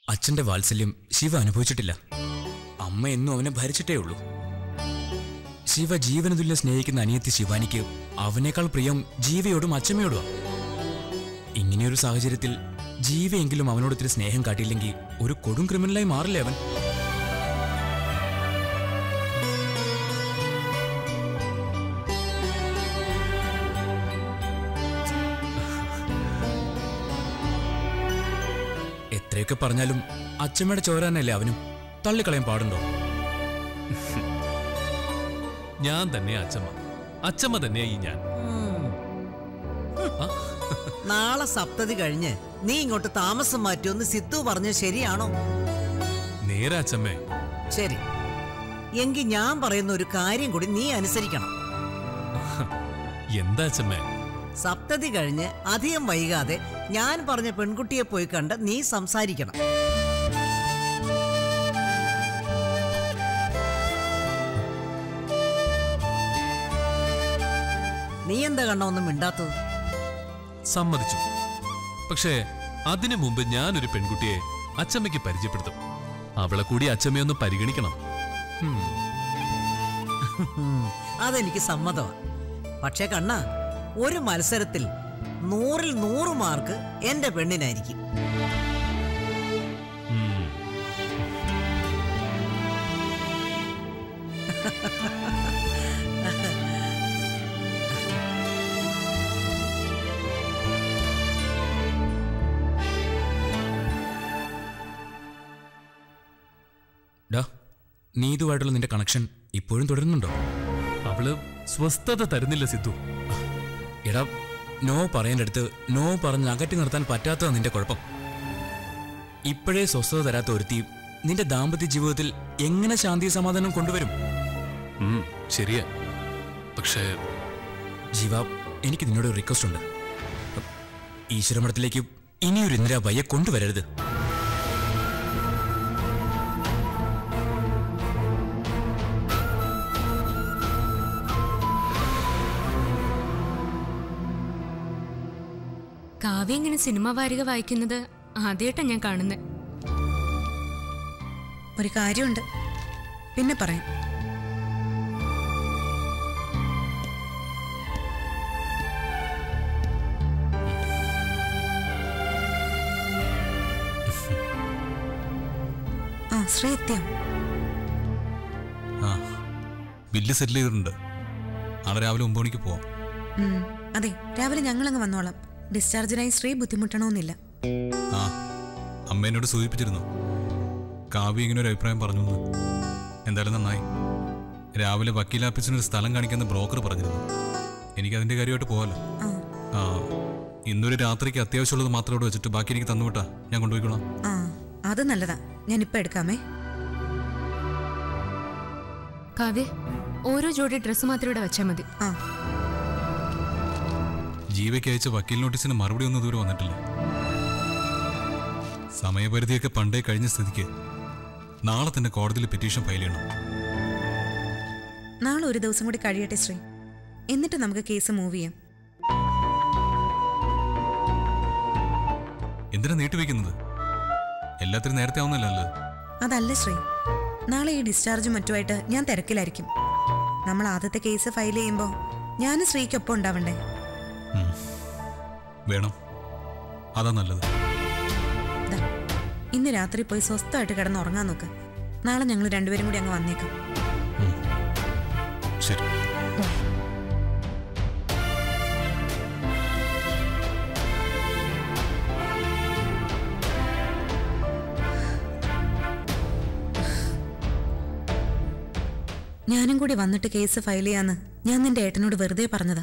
അച്ഛന്റെ വാത്സല്യം ശിവ അനുഭവിച്ചിട്ടില്ല അമ്മ എന്നും അവനെ ഭരിച്ചിട്ടേ ഉള്ളൂ ശിവ ജീവനതുല്യം സ്നേഹിക്കുന്ന അനിയത്തി ശിവാനിക്ക് അവനേക്കാൾ പ്രിയം ജീവയോടും അച്ഛമ്മയോടും ഇങ്ങനെയൊരു സാഹചര്യത്തിൽ ജീവയെങ്കിലും അവനോട് ഇത്തിരി സ്നേഹം കാട്ടിയില്ലെങ്കിൽ ഒരു കൊടും ക്രിമിനലായി മാറില്ലേ അവൻ എത്രയൊക്കെ പറഞ്ഞാലും അച്ഛമ്മയുടെ ചോരാനല്ലേ അവനും തള്ളിക്കളയാൻ പാടുണ്ടോ ഞാൻ തന്നെയാ അച്ചമ്മ അച്ചമ്മ തന്നെയാ ഈ ഞാൻ നാളെ സപ്തതി കഴിഞ്ഞ് നീ ഇങ്ങോട്ട് താമസം മാറ്റുമെന്ന് സിദ്ധു പറഞ്ഞത് ശരിയാണോ നേരെ അച്ചമ്മേ ശരി എങ്കിൽ ഞാൻ പറയുന്ന ഒരു കാര്യം കൂടി നീ അനുസരിക്കണം എന്താ അച്ചമ്മേ സപ്തതി കഴിഞ്ഞ് അധികം വൈകാതെ ഞാൻ പറഞ്ഞ പെൺകുട്ടിയെ പോയി കണ്ട് നീ സംസാരിക്കണം നീ എന്താ കണ്ണ ഒന്നും മിണ്ടാത്തത് സമ്മതിച്ചു പക്ഷേ അതിനു മുമ്പ് ഞാനൊരു പെൺകുട്ടിയെ അച്ചമ്മയ്ക്ക് പരിചയപ്പെടുത്തും അവളെ കൂടി അച്ചമ്മയൊന്ന് പരിഗണിക്കണം ഉം, അതെനിക്ക് സമ്മതമാണ് പക്ഷേ കണ്ണ ഒരു മത്സരത്തിൽ നൂറിൽ നൂറ് മാർക്ക് എന്റെ പെണ്ണിനായിരിക്കും ഉം. ഡാ നീതുമായിട്ടുള്ള നിന്റെ കണക്ഷൻ ഇപ്പോഴും തുടരുന്നുണ്ടോ അവള് സ്വസ്ഥത തരുന്നില്ല സിദ്ധു എടാ നോ പറയേണ്ടടുത്ത് നോ പറഞ്ഞ് അകറ്റി നിർത്താൻ പറ്റാത്തതാ നിന്റെ കുഴപ്പം ഇപ്പോഴേ സ്വസ്ഥത തരാത്ത ഒരുത്തി നിന്റെ ദാമ്പത്യ ജീവിതത്തിൽ എങ്ങനെ ശാന്തി സമാധാനം കൊണ്ടുവരും ഉം, ശരിയാ പക്ഷേ ജീവ എനിക്ക് നിന്നോട് ഒരു റിക്വസ്റ്റ് ഉണ്ട് ഈശ്വരമഠത്തിലേക്ക് ഇനിയൊരു ഇന്ദിരാബായിയെ കൊണ്ടുവരരുത് കാവ്യ ഇങ്ങനെ സിനിമ വാരിക വായിക്കുന്നത് ആദ്യമായിട്ടാണ് ഞാൻ കാണുന്നത് ഒരു കാര്യമുണ്ട് പിന്നെ പറയാം ആ ശ്രീ എത്തിയോ ആ ബില്ല് സെറ്റിൽ ചെയ്തിട്ടുണ്ട് നാളെ രാവിലെ ഒമ്പത് മണിക്ക് പോവാം ഉം, അതെ രാവിലെ ഞങ്ങളങ്ങ് വന്നോളാം ഡിസ്ചാർജിനായി ശ്രീ ബുദ്ധിമുട്ടണമെന്നില്ല ആ അമ്മ എന്നോട് സൂചിപ്പിച്ചിരുന്നു കാവ്യ ഇങ്ങനെ ഒരു അഭിപ്രായം പറഞ്ഞു എന്ന്. എന്തായാലും നന്നായി രാവിലെ വക്കീൽ ഓഫീസിന് ഒരു സ്ഥലം കാണിക്കുന്ന ബ്രോക്കർ പറഞ്ഞിരുന്നു എനിക്ക് അതിന്റെ കാര്യമായിട്ട് പോകാലോ ആ ആ ഇന്നൊരു രാത്രിക്ക് അത്യാവശ്യമുള്ളത് മാത്രം ഇവിടെ വെച്ചിട്ട് ബാക്കി എനിക്ക് തന്നുവിട്ടാ ഞാൻ കൊണ്ടുപോയിക്കോളാം ആ അത് നല്ലതാ ഞാൻ ഇപ്പൊ എടുക്കാമേ കാവ്യ ഓരോ ജോഡി ഡ്രസ്സ് മാത്രം ഇവിടെ വെച്ചാൽ മതി ആ ജീവയ്ക്ക് അയച്ച വക്കീൽ നോട്ടീസിന് മറുപടി ഒന്നും ഇതുവരെ വന്നിട്ടില്ല സമയപരിധിയൊക്കെ പണ്ടേ കഴിഞ്ഞ സ്ഥിതിക്ക് നാളെ തന്നെ കോടതിയിൽ പെറ്റീഷൻ ഫയൽ ചെയ്യണം നാളെ ഒരു ദിവസം കൂടി കഴിയട്ടെ ശ്രീ എന്നിട്ട് നമുക്ക് കേസ് മൂവ് ചെയ്യാം എന്തിനാ നീട്ടിവെക്കുന്നത് എല്ലാത്തിനും നേരത്തെ ആവുന്നല്ലോ അതല്ല ശ്രീ നാളെ ഈ ഡിസ്ചാർജും മറ്റുമായിട്ട് ഞാൻ തിരക്കിലായിരിക്കും നമ്മൾ ആദ്യത്തെ കേസ് ഫയൽ ചെയ്യുമ്പോൾ ഞാനും ശ്രീക്കൊപ്പം ഉണ്ടാവണ്ടേ വേണം അതാ നല്ലത് ദാ, ഇന്ന് രാത്രി പോയി സ്വസ്ഥമായിട്ട് കിടന്ന് ഉറങ്ങാൻ നോക്ക് നാളെ ഞങ്ങൾ രണ്ടുപേരും കൂടി അങ്ങ് വന്നേക്കാം ശരി ഞാനും കൂടി വന്നിട്ട് കേസ് ഫയൽ ചെയ്യാന്ന് ഞാൻ നിന്റെ ഏട്ടനോട് വെറുതെ പറഞ്ഞതാ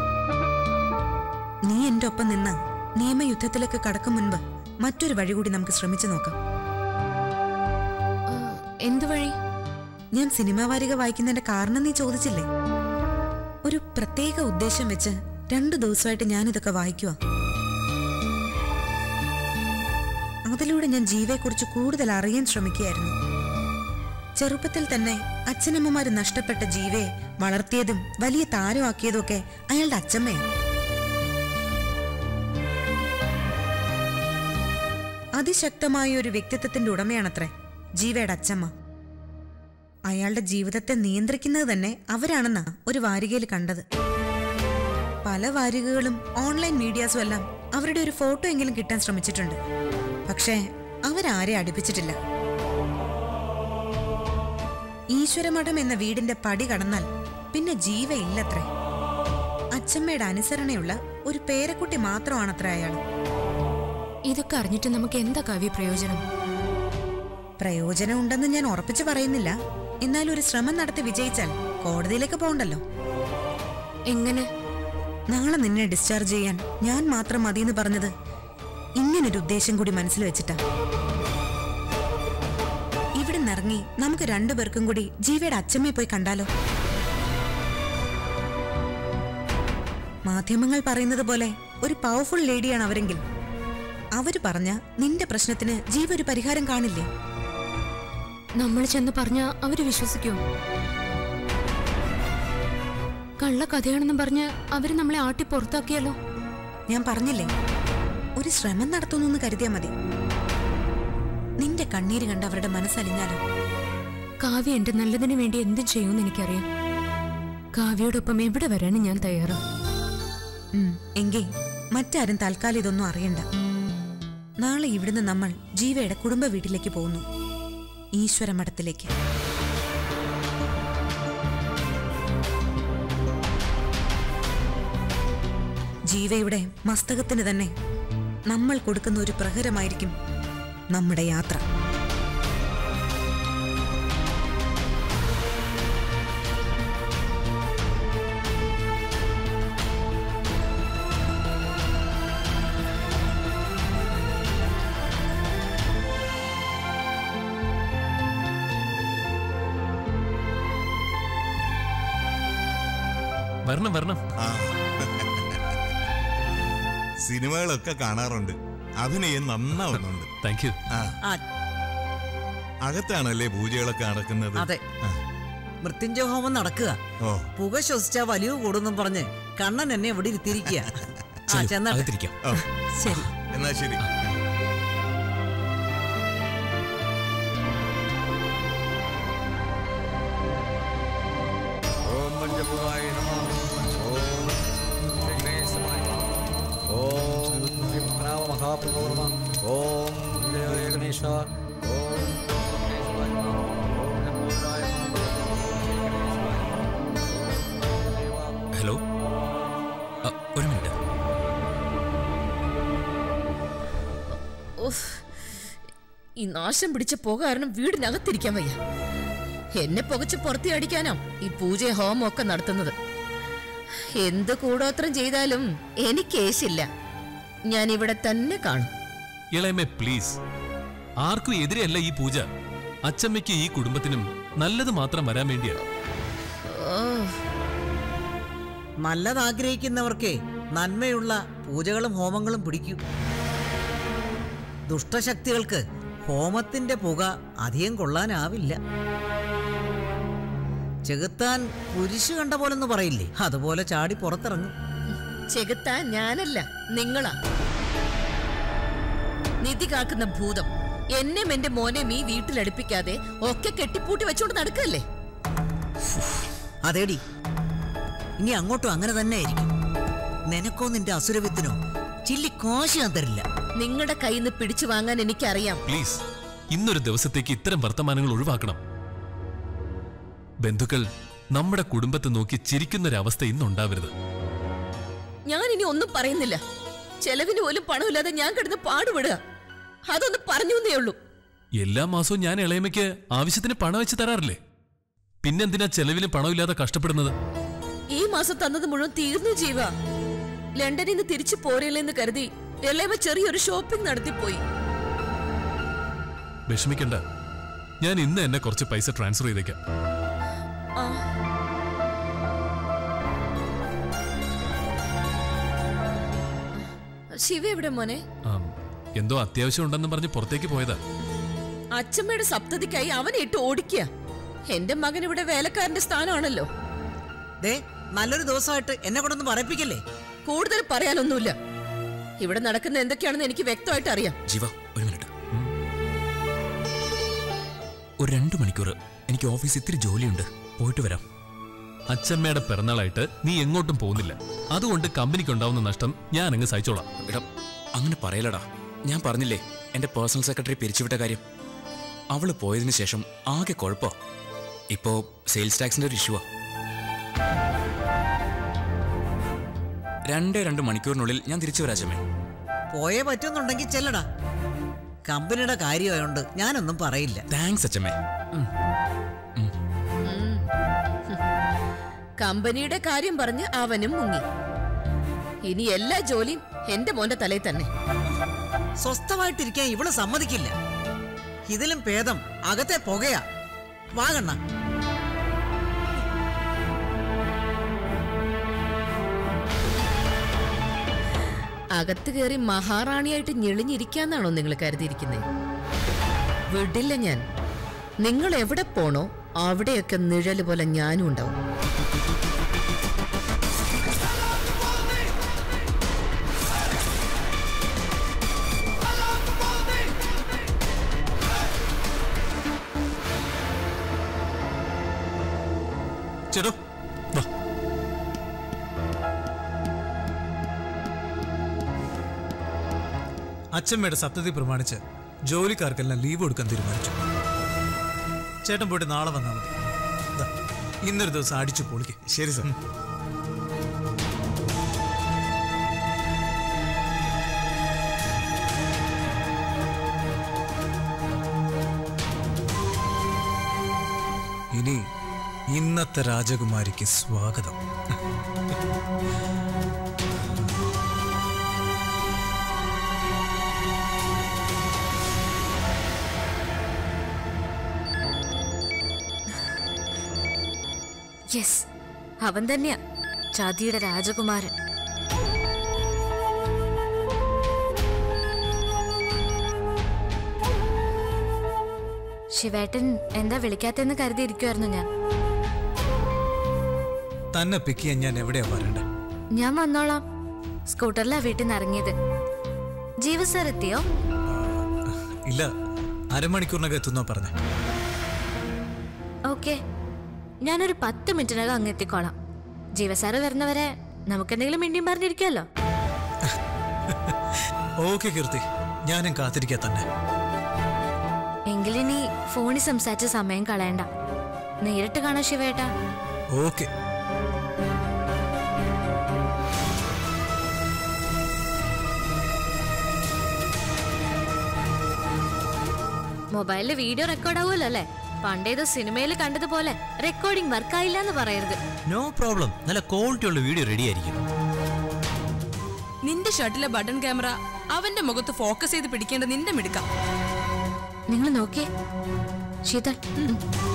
നീ എന്റെ ഒപ്പം നിന്ന് നിയമയുദ്ധത്തിലേക്ക് കടക്കും മുൻപ് മറ്റൊരു വഴി കൂടി നമുക്ക് ശ്രമിച്ചു നോക്കാം ആ, എന്ത് വഴി ഞാൻ സിനിമാ വാരിക വായിക്കുന്നതിന്റെ കാരണം നീ ചോദിച്ചില്ലേ ഒരു പ്രത്യേക ഉദ്ദേശം വെച്ച് രണ്ടു ദിവസമായിട്ട് ഞാൻ ഇതൊക്കെ വായിക്കുക അതിലൂടെ ഞാൻ ജീവയെക്കുറിച്ച് കൂടുതൽ അറിയാൻ ശ്രമിക്കുകയായിരുന്നു ചെറുപ്പത്തിൽ തന്നെ അച്ഛനമ്മമാര് നഷ്ടപ്പെട്ട ജീവയെ വളർത്തിയതും വലിയ താരമാക്കിയതും ഒക്കെ അയാളുടെ അച്ഛമ്മയാണ് അതിശക്തമായ ഒരു വ്യക്തിത്വത്തിന്റെ ഉടമയാണത്രേ ജീവയുടെ അച്ചമ്മ അയാളുടെ ജീവിതത്തെ നിയന്ത്രിക്കുന്നത് തന്നെ അവരാണെന്നാ ഒരു വാരികയിൽ കണ്ടത് പല വാരികകളും ഓൺലൈൻ മീഡിയാസും എല്ലാം അവരുടെ ഒരു ഫോട്ടോ എങ്കിലും കിട്ടാൻ ശ്രമിച്ചിട്ടുണ്ട് പക്ഷേ അവരാരെ അടുപ്പിച്ചിട്ടില്ല ഈശ്വരമഠം എന്ന വീടിന്റെ പടി കടന്നാൽ പിന്നെ ജീവയില്ലത്രേ അച്ചമ്മയുടെ അനുസരണയുള്ള ഒരു പേരക്കുട്ടി മാത്രമാണത്രേ അയാൾ ഇതൊക്കെ അറിഞ്ഞിട്ട് നമുക്ക് എന്താ കാവ്യ പ്രയോജനം പ്രയോജനം ഉണ്ടെന്ന് ഞാൻ ഉറപ്പിച്ചു പറയുന്നില്ല എന്നാൽ ഒരു ശ്രമം നടത്തി വിജയിച്ചാൽ കോടതിയിലേക്ക് പോകണ്ടല്ലോ എങ്ങനെ നാളെ നിന്നെ ഡിസ്ചാർജ് ചെയ്യാൻ ഞാൻ മാത്രം മതിയെന്ന് പറഞ്ഞത് ഇങ്ങനൊരു ഉദ്ദേശം കൂടി മനസ്സിൽ വെച്ചിട്ടാ ഇവിടെ നിറങ്ങി നമുക്ക് രണ്ടുപേർക്കും കൂടി ജീവയുടെ അച്ഛമ്മയെ പോയി കണ്ടാലോ മാധ്യമങ്ങൾ പറയുന്നത് പോലെ ഒരു പവർഫുൾ ലേഡിയാണ് അവരെങ്കിൽ അവര് പറഞ്ഞ നിന്റെ പ്രശ്നത്തിന് ജീവ ഒരു പരിഹാരം കാണില്ലേ നമ്മൾ ചെന്ന് പറഞ്ഞ അവര് വിശ്വസിക്കുമോ കള്ള കഥയാണെന്നും പറഞ്ഞ് അവര് നമ്മളെ ആട്ടി പുറത്താക്കിയാലോ ഞാൻ പറഞ്ഞില്ലേ ഒരു ശ്രമം നടത്തുന്നു കരുതിയാ മതി നിന്റെ കണ്ണീര് കണ്ട് അവരുടെ മനസ്സലിഞ്ഞാലോ കാവ്യ എന്റെ നല്ലതിന് വേണ്ടി എന്തും ചെയ്യുമെന്ന് എനിക്കറിയാം കാവ്യയോടൊപ്പം എവിടെ വരാനും ഞാൻ തയ്യാറാ ഉം, എങ്കി മറ്റാരും തൽക്കാലം ഇതൊന്നും അറിയണ്ട നാളെ ഇവിടുന്ന് നമ്മൾ ജീവയുടെ കുടുംബ വീട്ടിലേക്ക് പോകുന്നു ഈശ്വര മഠത്തിലേക്ക് ജീവയുടെ മസ്തകത്തിന് തന്നെ നമ്മൾ കൊടുക്കുന്ന ഒരു പ്രഹരമായിരിക്കും നമ്മുടെ യാത്ര വരണം വരണം ആ. സിനിമകളൊക്കെ കാണാറുണ്ട് അഭിനയം നന്നാവുന്നുണ്ട് താങ്ക് യു ആ ആ അകത്താണല്ലേ പൂജകളൊക്കെ നടക്കുന്നത് അതെ ആ. മൃത്യുഞ്ജയ ഹോമം നടക്കുക ഓ പുക ശ്വസിച്ചാ വലിയ കൂടുന്നും പറഞ്ഞ് കണ്ണൻ എന്നെ ഇവിടെ ഇരുത്തിയിരിക്കുക ആ ചെല്ലു, ചെന്നാട്ടെ അകത്തിരിക്കാം ഓ ശരി എന്നാ ശരി ഓം പഞ്ചഭൂതായ നമഃ ഓം വിഘ്നേശ്വരായ നമഃ ഓം ശ്രീപത്മനാഭ മഹാപ്രഭോ നമഃ ഓം ജയ ഗണേശ ഓം വിഘ്നേശ്വരായ നമഃ ഓം ശംഭൂതായ നമഃ ഹലോ അ, ഒരു മിനിറ്റ് ഉഫ്. ഈ നാശം പിടിച്ച പുക കാരണം വീടിനകത്തിരിക്കാൻ വയ്യ എന്നെ പുകച്ച് പുറത്തി അടിക്കാനോ ഈ പൂജ ഹോമം ഒക്കെ നടത്തുന്നത് എന്ത് കൂടോത്രം ചെയ്താലും എനിക്ക് ഏശില്ല ഞാൻ ഇവിടെ തന്നെ കാണും ഇളയമേ പ്ലീസ് ആർക്കും എതിരെയല്ല ഈ പൂജ അച്ചമ്മയ്ക്ക് ഈ കുടുംബത്തിനും നല്ലത് മാത്രം വരാൻ വേണ്ടിയാണ് ഓ നല്ലത് ആഗ്രഹിക്കുന്നവർക്കേ നന്മയുള്ള പൂജകളും ഹോമങ്ങളും പിടിക്കൂ ദുഷ്ടശക്തികൾക്ക് ഹോമത്തിന്റെ പുക അധികം കൊള്ളാനാവില്ല ചെകുത്താൻ കുരിശ് കണ്ട പോലെന്ന് പറയില്ലേ അതുപോലെ ചാടി പുറത്തിറങ്ങും ചെകുത്താൻ ഞാനല്ല നിങ്ങളാ നിധി കാക്കുന്ന ഭൂതം എന്നെയും എന്റെ മോനെയും ഈ വീട്ടിലടുപ്പിക്കാതെ ഒക്കെ കെട്ടിപ്പൂട്ടി വെച്ചോണ്ട് നടക്കല്ലേ അതേടി ഇനി അങ്ങോട്ടും അങ്ങനെ തന്നെ ആയിരിക്കും നിനക്കോ നിന്റെ അസുരവിത്തിനോ ചില്ലി കോശ ഞാൻ തരില്ല നിങ്ങളുടെ കയ്യിൽ നിന്ന് പിടിച്ചു വാങ്ങാൻ എനിക്കറിയാം പ്ലീസ് ഇന്നൊരു ദിവസത്തേക്ക് ഇത്തരം വർത്തമാനങ്ങൾ ഒഴിവാക്കണം ബന്ധുക്കൾ നമ്മുടെ കുടുംബത്തെ നോക്കി ചിരിക്കുന്നൊരവസ്ഥ ഇന്നുണ്ടാവരുത് ഞാൻ ഇനി ഒന്നും പറയുന്നില്ല ചെലവിന് പോലും പണമില്ലാതെ ഞാൻ കിടന്ന് പാടുപെടുക അതൊന്ന് പറഞ്ഞു എന്നേ ഉള്ളൂ എല്ലാ മാസവും ഞാൻ ഇളയമയ്ക്ക് ആവശ്യത്തിന് പണം വെച്ച് തരാറില്ലേ പിന്നെന്തിനാ ചെലവിന് പണമില്ലാതെ കഷ്ടപ്പെടുന്നത് ഈ മാസം തന്നത് മുഴുവൻ തീർന്നു ജീവ ലണ്ടനിൽ നിന്ന് തിരിച്ചു പോരല്ലെന്ന് കരുതി എളയമ ചെറിയൊരു ഷോപ്പിംഗ് നടത്തിപ്പോയി വിഷമിക്കണ്ട ഞാൻ ഇന്ന് എന്നെ കുറച്ച് പൈസ ട്രാൻസ്ഫർ ചെയ്തേക്കാം ആ ശിവ എവിടെ മോനെ ആം, എന്തോ അത്യാവശ്യം ഉണ്ടെന്ന് പറഞ്ഞ് പുറത്തേക്ക് പോയതാ അച്ഛമ്മയുടെ സപ്തതിക്കായി അവനെ ഇട്ട് ഓടിക്കുക എന്റെ മകൻ ഇവിടെ വേലക്കാരന്റെ സ്ഥാനമാണല്ലോ ദേ നല്ലൊരു ദിവസമായിട്ട് എന്നെ കൊണ്ടൊന്നും പറയിപ്പിക്കല്ലേ കൂടുതൽ പറയാനൊന്നുമില്ല ഇവിടെ നടക്കുന്ന എന്തൊക്കെയാണെന്ന് എനിക്ക് വ്യക്തമായിട്ട് അറിയാം ജീവ ഒരു മിനിറ്റ് ഒരു രണ്ട് മണിക്കൂർ എനിക്ക് ഓഫീസിൽ ഇത്തിരി ജോലിയുണ്ട് പോയിട്ട് വരാം അച്ഛമ്മയുടെ പിറന്നാളായിട്ട് നീ എങ്ങോട്ടും പോകുന്നില്ല അതുകൊണ്ട് കമ്പനിക്ക് ഉണ്ടാവുന്ന നഷ്ടം ഞാൻ അങ്ങ് സഹിച്ചോളാം എടാ അങ്ങനെ പറയലടാ ഞാൻ പറഞ്ഞില്ലേ എന്റെ പേഴ്സണൽ സെക്രട്ടറി പിരിച്ചുവിട്ട കാര്യം അവള് പോയതിനു ശേഷം ആകെ കുഴപ്പോ ഇപ്പോ സെയിൽസ് ടാക്സിന്റെ ഒരു ഇഷ്യൂവാ രണ്ടേ രണ്ട് മണിക്കൂറിനുള്ളിൽ ഞാൻ തിരിച്ചു വരാച്ചമ്മേ പോയേ പറ്റുന്നുണ്ടെങ്കിൽ ചെല്ലടാ കമ്പനിയുടെ കാര്യമായോണ്ട് ഞാനൊന്നും പറയില്ല താങ്ക്സ് അച്ഛമ്മേ കമ്പനിയുടെ കാര്യം പറഞ്ഞ് അവനും മുങ്ങി ഇനി എല്ലാ ജോലിയും എന്റെ മോന്റെ തലയിൽ തന്നെ സ്വസ്ഥമായിട്ടിരിക്കാൻ ഇവള് സമ്മതിക്കില്ല ഇതിലും ഭേദം അകത്തെ പുകയാ വാഗണ്ണ അകത്ത് കയറി മഹാറാണിയായിട്ട് ഞെളിഞ്ഞിരിക്കാന്നാണോ നിങ്ങൾ കരുതിയിരിക്കുന്നത് വിടില്ല ഞാൻ നിങ്ങൾ എവിടെ പോണോ അവിടെയൊക്കെ നിഴല് പോലെ ഞാനും ഉണ്ടാവും ചേട്ടോ വാ അച്ഛമ്മയുടെ സപ്തതി പ്രമാണിച്ച് ജോലിക്കാർക്കെല്ലാം ലീവ് കൊടുക്കാൻ തീരുമാനിച്ചു ചേട്ടൻ പോയിട്ട് നാളെ വന്നാൽ മതി ദാ, ഇന്നൊരു ദിവസം അടിച്ചു പൊളിക്ക് ശരി സാർ ഇനി ഇന്നത്തെ രാജകുമാരിക്ക് സ്വാഗതം യെസ് അവൻ തന്നെയാ ചാതിയുടെ രാജകുമാരൻ ശിവേട്ടൻ എന്താ വിളിക്കാത്തെന്ന് കരുതിയിരിക്കുമായിരുന്നു ഞാൻ തന്നെ പിക്ക് ചെയ്യാൻ ഞാൻ എവിടെയാ വരണ്ടേ ഞാൻ വന്നോളാം സ്കൂട്ടറിലാ വീട്ടിൽ നിന്ന് ഇറങ്ങിയത് ജീവ സാർ എത്തിയോ ഇല്ല അരമണിക്കൂറിനകം എത്തുന്നോ പറഞ്ഞേ ഓക്കെ ഞാനൊരു പത്ത് മിനിറ്റിനകം അങ്ങ് എത്തിക്കോളാം ജീവ സാറ് വരുന്നവരെ നമുക്കെന്തെങ്കിലും മിണ്ടിയും പറഞ്ഞിരിക്കുമല്ലോ ഓക്കെ കീർത്തി ഞാനും കാത്തിരിക്കാ തന്നെ എങ്കിലിനി ഫോണിൽ സംസാരിച്ച സമയം കളയണ്ട നേരിട്ട് കാണാം ശിവേട്ടാ ഓക്കെ മൊബൈലിൽ വീഡിയോ റെക്കോർഡ് ആവുമല്ലോ അല്ലേ പണ്ടേതോ സിനിമയിൽ കണ്ടതുപോലെ റെക്കോർഡിംഗ് വർക്കായില്ല എന്ന് പറയരുത് നോ പ്രോബ്ലം നല്ല ക്വാളിറ്റി ഉള്ള വീഡിയോ റെഡി ആയിരിക്കും നിന്റെ ഷർട്ടിലെ ബട്ടൺ ക്യാമറ അവന്റെ മുഖത്ത് ഫോക്കസ് ചെയ്ത് പിടിക്കേണ്ട നിന്റെ മിടുക്കാം നിങ്ങൾ നോക്കിയേ ശീതൾ ഉം.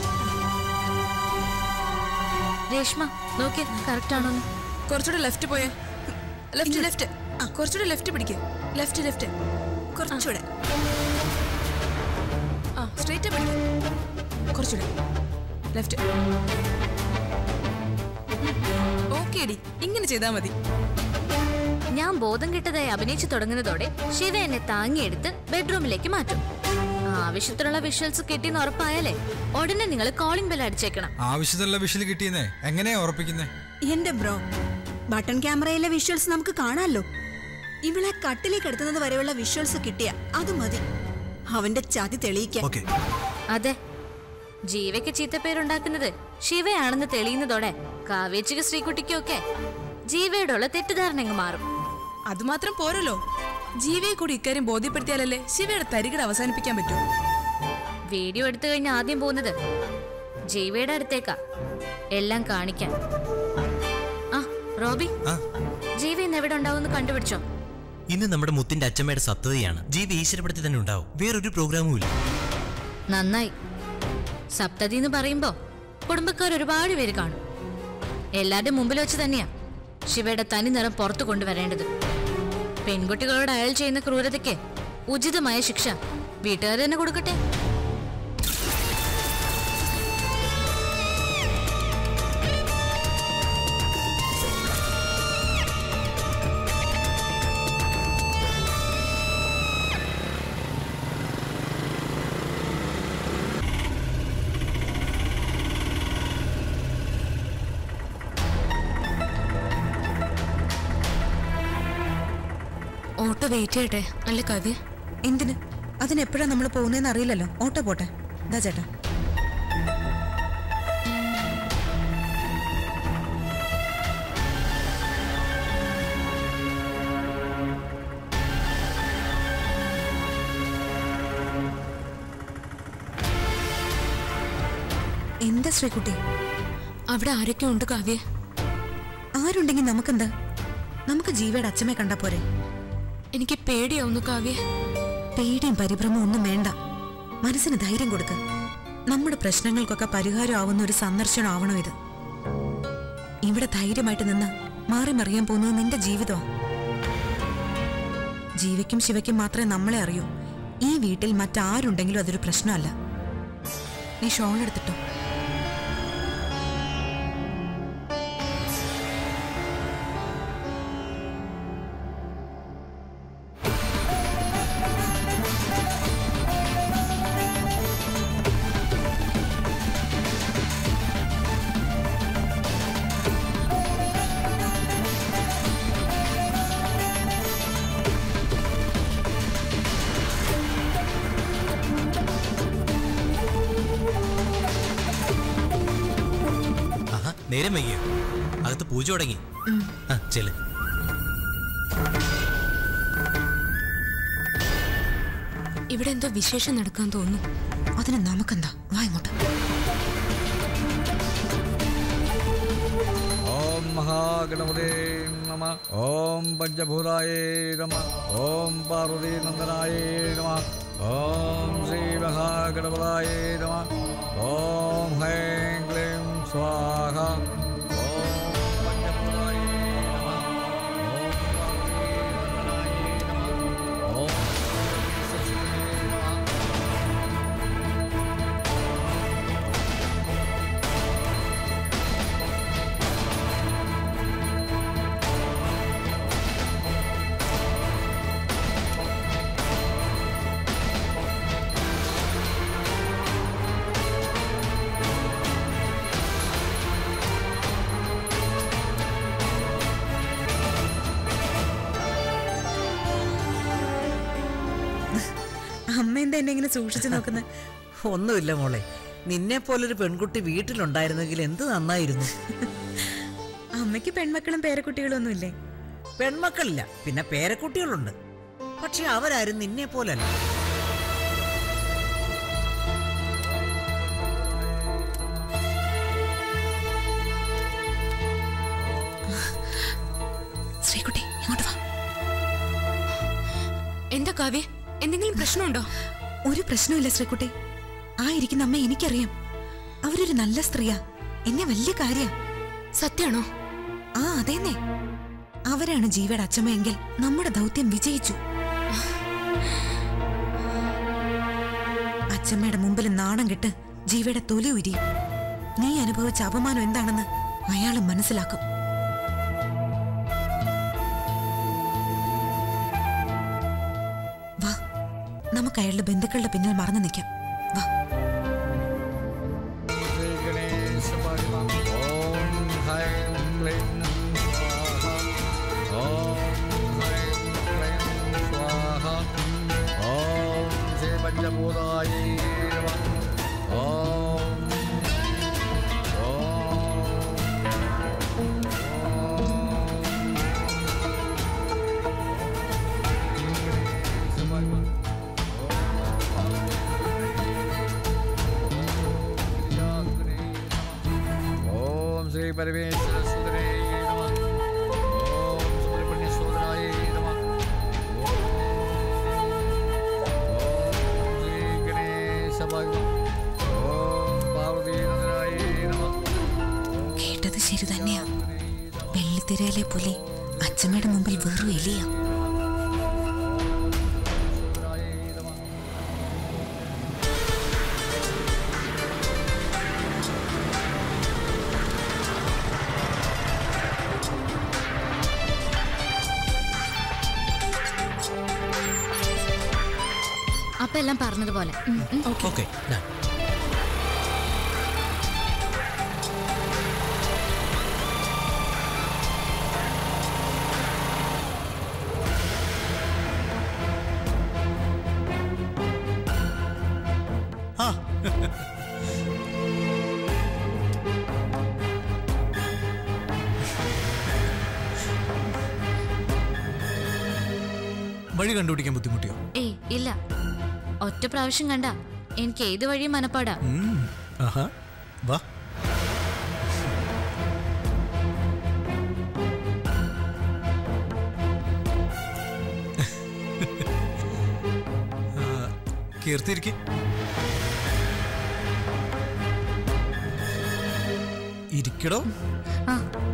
രേഷ്മ നോക്കിയേ കറക്റ്റ് ആണോന്ന് കുറച്ചുകൂടെ ലെഫ്റ്റ് പോയേ ലെഫ്റ്റ് ലെഫ്റ്റ് കുറച്ചുകൂടെ ലെഫ്റ്റ് പിടിക്കുക ലെഫ്റ്റ് ലെഫ്റ്റ് കുറച്ചുകൂടെ ആ സ്ട്രേറ്റ് പിടിക്കുക കുറച്ചുകൂടെ ലെഫ്റ്റ് ഓക്കെ അടി ഇങ്ങനെ ചെയ്താൽ മതി ഞാൻ ബോധം കിട്ടതായി അഭിനയിച്ചു തുടങ്ങുന്നതോടെ ശിവ എന്നെ താങ്ങിയെടുത്ത് ബെഡ്റൂമിലേക്ക് മാറ്റും ആവശ്യത്തിനുള്ള വിഷ്വൽസ് കിട്ടിയെന്ന് ഉറപ്പായാലേ ഉടനെ നിങ്ങൾ കോളിംഗ് ബെൽ അടിച്ചേക്കണം ആവശ്യത്തിനുള്ള വിഷൽ കിട്ടിയെന്നേ എങ്ങനെയാ ഉറപ്പിക്കുന്നേ എന്റെ ബ്രോ ബട്ടൺ ക്യാമറയിലെ വിഷ്വൽസ് നമുക്ക് കാണാമല്ലോ ഇവളെ കട്ടിലേക്ക് എടുത്തുന്നത് വരെയുള്ള വിഷ്വൽസ് കിട്ടിയ അത് മതി അവന്റെ ചതി തെളിയിക്കാൻ അതെ ജീവയ്ക്ക് ചീത്തപ്പേരുണ്ടാക്കുന്നത് ശിവയാണെന്ന് തെളിയുന്നതോടെ കാവേച്ചിക്ക് ശ്രീകുട്ടിക്കും ഒക്കെ ജീവയോടുള്ള തെറ്റിദ്ധാരണ അങ്ങ് മാറും അതുമാത്രം പോരല്ലോ ജീവയെ കൂടി ഇക്കാര്യം ബോധ്യപ്പെടുത്തിയാലല്ലേ ശിവയുടെ തരികട അവസാനിപ്പിക്കാൻ പറ്റൂ വീഡിയോ എടുത്തു കഴിഞ്ഞ് ആദ്യം പോകുന്നത് ജീവയുടെ അടുത്തേക്കാ എല്ലാം കാണിക്കാൻ ആ റോബി ജീവ ഇന്ന് എവിടെ ഉണ്ടാവും കണ്ടുപിടിച്ചോ ഇന്ന് നമ്മുടെ മുത്തിന്റെ അച്ഛമ്മയുടെ സപ്തതിയാണ് ജീവി ഈശ്വരപ്പെടുത്തി തന്നെ ഉണ്ടാവും വേറൊരു പ്രോഗ്രാമും ഇല്ല നന്നായി സപ്തതി എന്ന് പറയുമ്പോ കുടുംബക്കാർ ഒരുപാട് പേര് കാണും എല്ലാവരുടെ മുമ്പിൽ വെച്ച് തന്നെയാ ശിവയുടെ തനി നിറം പുറത്തു കൊണ്ടുവരേണ്ടത് പെൺകുട്ടികളോട് അയാൾ ചെയ്യുന്ന ക്രൂരതയ്ക്ക് ഉചിതമായ ശിക്ഷ വീട്ടുകാർ തന്നെ കൊടുക്കട്ടെ ഓട്ടോ വെയിറ്റ് ചെയ്യട്ടെ അല്ലേ കാവ്യ എന്തിന് അതിനെപ്പോഴാ നമ്മൾ പോകുന്നതെന്ന് അറിയില്ലല്ലോ ഓട്ടോ പോട്ടെ ഇതാ ചേട്ടാ എന്താ ശ്രീകുട്ടി അവിടെ ആരൊക്കെ ഉണ്ട് കാവ്യ ആരുണ്ടെങ്കിൽ നമുക്കെന്താ നമുക്ക് ജീവയുടെ അച്ഛനെ കണ്ടാ പോരെ എനിക്ക് പേടിയാവുന്നു കാവ്യ പേടിയും പരിഭ്രമവും ഒന്നും വേണ്ട മനസ്സിന് ധൈര്യം കൊടുക്ക നമ്മുടെ പ്രശ്നങ്ങൾക്കൊക്കെ പരിഹാരം ആവുന്ന ഒരു സന്ദർശനം ആവണം ഇത് ഇവിടെ ധൈര്യമായിട്ട് നിന്ന് മാറി മറിയാൻ പോകുന്നത് നിന്റെ ജീവിതമാ ജീവയ്ക്കും ശിവയ്ക്കും മാത്രമേ നമ്മളെ അറിയൂ ഈ വീട്ടിൽ മറ്റാരുണ്ടെങ്കിലും അതൊരു പ്രശ്നമല്ല നീ ഷോൾ എടുത്തിട്ടോ ആഹാ നേരം വൈകിയോ അകത്ത് പൂജ തുടങ്ങി ആ ചെല് ഇവിടെ എന്തോ വിശേഷം നടക്കാൻ തോന്നുന്നു അതിന് നമുക്കെന്താ വാ ഇങ്ങോട്ട് ഓം മഹാഗണപതേ നമ ഓം പഞ്ചഭൂതായ നമ ഓം പാർവതീനന്ദനായ നമ ഓം ശ്രീ മഹാഗണപതായ നമ ഓം ഹൈം ക്ലീം സ്വാഹ ഓം പഞ്ചഭൂതായ നമ ഓം പാർവതീനന്ദനായ നമ ഓം സരസ്വതീ നമ അമ്മ എന്താ എന്നെ ഇങ്ങനെ സൂക്ഷിച്ചു നോക്കുന്നത് ഒന്നുമില്ല മോളെ നിന്നെ പോലൊരു പെൺകുട്ടി വീട്ടിലുണ്ടായിരുന്നെങ്കിൽ എന്ത് നന്നായിരുന്നു അമ്മയ്ക്ക് പെൺമക്കളും പേരക്കുട്ടികളും ഒന്നുമില്ലേ പെൺമക്കളില്ല പിന്നെ പേരക്കുട്ടികളുണ്ട് പക്ഷെ അവരാരും നിന്നെ പോലല്ല ശ്രീകുട്ടി ഇങ്ങോട്ട് വാ എന്താ കാവ്യ എന്തെങ്കിലും പ്രശ്നമുണ്ടോ ഒരു പ്രശ്നമില്ല ശ്രീകുട്ടി ആ ഇരിക്കുന്ന അമ്മ എനിക്കറിയാം അവരൊരു നല്ല സ്ത്രീയാ എന്നെ വലിയ കാര്യ സത്യാണോ ആ അതേന്നെ അവരാണ് ജീവയുടെ അച്ഛമ്മയെങ്കിൽ നമ്മുടെ ദൗത്യം വിജയിച്ചു അച്ഛമ്മയുടെ മുമ്പിൽ നാണം കെട്ട് ജീവയുടെ തൊലി ഉരിയും നീ അനുഭവിച്ച അപമാനം എന്താണെന്ന് അയാൾ മനസ്സിലാക്കും വാ നമുക്ക് അയാളുടെ ബന്ധുക്കളുടെ പിന്നിൽ മറന്നു നിൽക്കാം വാ ശ്രീ ഗണേശപായ നമഃ. ഓം ഹൈം ക്ലീം സ്വാഹ ഓം ഹൈം ക്ലീം സ്വാഹ ഓം ശ്രീ പഞ്ചഭൂതായ നമഃ. ഓം ഓം ശ്രീ പരമേശ്വര സുതരേ നമ ഓം സുബ്രഹ്മണ്യസൂതരായ നമ ഓം ശ്രീ ഗണേശപായ ഓം പാർവതീനന്ദനായ നമ കേട്ടത് ശരി തന്നെയാ വെള്ളിത്തിരയിലെ പുലി അച്ഛമ്മയുടെ മുമ്പിൽ വെറും എലിയാ അപ്പൊ എല്ലാം പറഞ്ഞതുപോലെ ഓക്കെ വഴി കണ്ടുപിടിക്കാൻ ബുദ്ധിമുട്ടിയോ ഏയ് ഇല്ല ഒറ്റ പ്രാവശ്യം കണ്ട എനിക്ക് ഏത് വഴിയും മനപ്പാടാ ഉം. ആഹാ വാ ആ, കീർത്തിയിരിക്കെ ഇരിക്കടോ ആ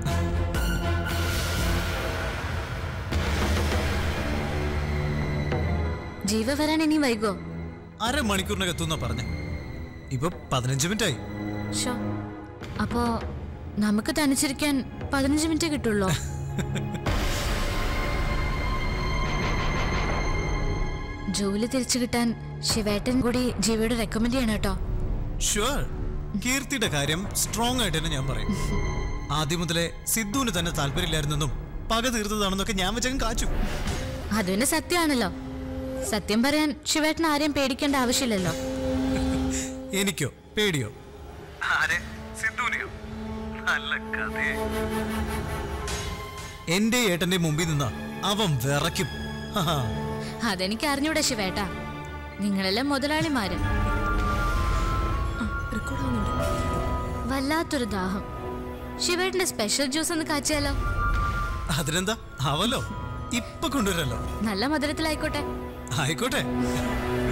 ജീവ വരാൻ ഇനി വൈകോ അരമണിക്കൂറിനകം എത്തുന്ന പറഞ്ഞ ഇപ്പൊ പതിനഞ്ച് മിനിറ്റ് ആയി ഷോ അപ്പോ നമുക്ക് തനിച്ചിരിക്കാൻ പതിനഞ്ച് മിനിറ്റ് കിട്ടുള്ളൂ ജോലി തിരിച്ചു കിട്ടാൻ ശിവേട്ടൻ കൂടി ജീവയോട് റെക്കമെൻഡ് ചെയ്യണം കേട്ടോ ഷുവർ കീർത്തിയുടെ കാര്യം സ്ട്രോങ് ആയിട്ട് തന്നെ ഞാൻ പറയും ആദ്യം മുതലേ സിദ്ധുവിന് തന്നെ താല്പര്യമില്ലായിരുന്നെന്നും പക തീർത്തതാണെന്നൊക്കെ ഞാൻ വെച്ചങ്ങ് കാച്ചു അത് പിന്നെ സത്യമാണല്ലോ സത്യം പറയാൻ ശിവേട്ടൻ ആരെയും പേടിക്കേണ്ട ആവശ്യമില്ലല്ലോ എനിക്കോ പേടിയോ നല്ല കഥയെ എന്റെ ഏട്ടന്റെ മുമ്പിൽ നിന്നാ അവൻ വിറയ്ക്കും ഹാ. അതെനിക്ക് അറിഞ്ഞൂടെ ശിവേട്ടാ നിങ്ങളെല്ലാം മുതലാളിമാര് വല്ലാത്തൊരു ദാഹം ശിവേട്ടന്റെ സ്പെഷ്യൽ ജ്യൂസ് ഒന്ന് കാച്ചിയാലോ അതിനെന്താ അവലോ ഇപ്പൊ കൊണ്ടുവരല്ലോ നല്ല മധുരത്തിലായിക്കോട്ടെ ആയിക്കോട്ടെ